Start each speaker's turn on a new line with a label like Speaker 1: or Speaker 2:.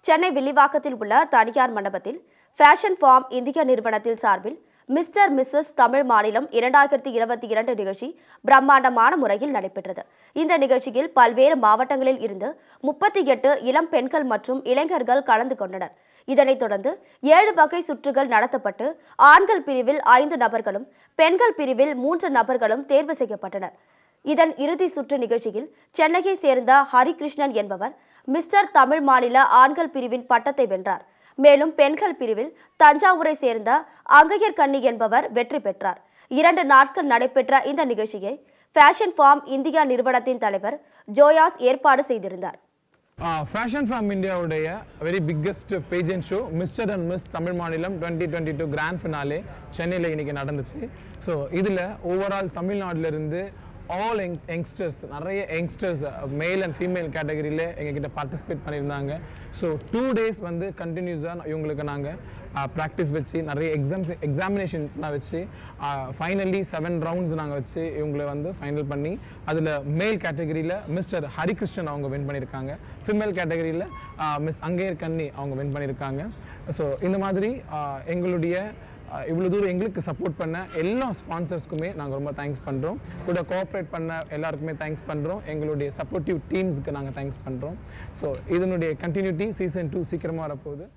Speaker 1: சென்னை வில்லிவாக்கத்தில் உள்ள தனியார் மண்டபத்தில் ஃபேஷன் ஃபார்ம் இந்தியா நிறுவனத்தில் சார்பில் மிஸ்டர் மிஸ்ஸஸ் தமிழ் மாநிலம் இரண்டாயிரத்தி இருபத்தி இரண்டு நிகழ்ச்சி பிரம்மாண்டமான முறையில் நடைபெற்றது இந்த நிகழ்ச்சியில் பல்வேறு மாவட்டங்களில் இருந்து முப்பத்தி எட்டு இளம் பெண்கள் மற்றும் இளைஞர்கள் கலந்து கொண்டனர் இதனைத் தொடர்ந்து ஏழு வகை சுற்றுகள் நடத்தப்பட்டு ஆண்கள் பிரிவில் ஐந்து நபர்களும் பெண்கள் பிரிவில் மூன்று நபர்களும் தேர்வு செய்யப்பட்டனர் இதன் இறுதி சுற்று நிகழ்ச்சியில் சென்னையை சேர்ந்த ஹரிகிருஷ்ணன் என்பவர் மிஸ்டர் தமிழ் மாநில ஆண்கள் பிரிவின் பட்டத்தை வென்றார் மேலும் பெண்கள் பிரிவில் தஞ்சாவூரை சேர்ந்த அங்கையர் கண்ணி என்பவர் வெற்றி பெற்றார் இரண்டு நாட்கள் நடைபெற்ற இந்த நிகழ்ச்சியை ஃபேஷன் ஃபார்ம் இந்தியா நிறுவனத்தின் தலைவர் ஜோயாஸ் ஏற்பாடு செய்திருந்தார்
Speaker 2: ஃபேஷன் ஃபார்ம் இந்தியாவுடைய very biggest pageant show mister and miss Tamil மாநிலம் twenty twenty two grand finale சென்னையில் இன்னைக்கு நடந்துச்சு ஸோ இதில் ஓவரால் தமிழ்நாட்டிலிருந்து ஆல் யங் யங்ஸ்டர்ஸ் நிறைய யங்ஸ்டர்ஸ் மேல் அண்ட் ஃபீமேல் கேட்டகரியில் எங்ககிட்ட பார்ட்டிசிபேட் பண்ணியிருந்தாங்க ஸோ டூ டேஸ் வந்து கண்டினியூஸாக இவங்களுக்கு நாங்கள் ப்ராக்டிஸ் வச்சு நிறைய எக்ஸாம்ஸ் எக்ஸாமினேஷன்ஸ்லாம் வச்சு ஃபைனலி செவன் ரவுண்ட்ஸ் நாங்கள் வச்சு இவங்களை வந்து ஃபைனல் பண்ணி அதில் மேல் கேட்டகரியில் மிஸ்டர் ஹரிகிருஷ்ணன் அவங்க வின் பண்ணியிருக்காங்க ஃபீமேல் கேட்டகரியில் மிஸ் அங்கேயர் கன்னி அவங்க வின் பண்ணியிருக்காங்க ஸோ இந்த மாதிரி ஆஹ், எங்களுடைய இவ்வளோ தூரம் எங்களுக்கு சப்போர்ட் பண்ண எல்லா ஸ்பான்சர்ஸ்க்குமே நாங்கள் ரொம்ப தேங்க்ஸ் பண்ணுறோம் கூட கோஆப்ரேட் பண்ண எல்லாருக்குமே தேங்க்ஸ் பண்ணுறோம் எங்களுடைய சப்போர்ட்டிவ் டீம்ஸ்க்கு நாங்கள் தேங்க்ஸ் பண்ணுறோம் ஸோ இதனுடைய கண்டினியூட்டி சீசன் டூ சீக்கிரமாக வரப்போகுது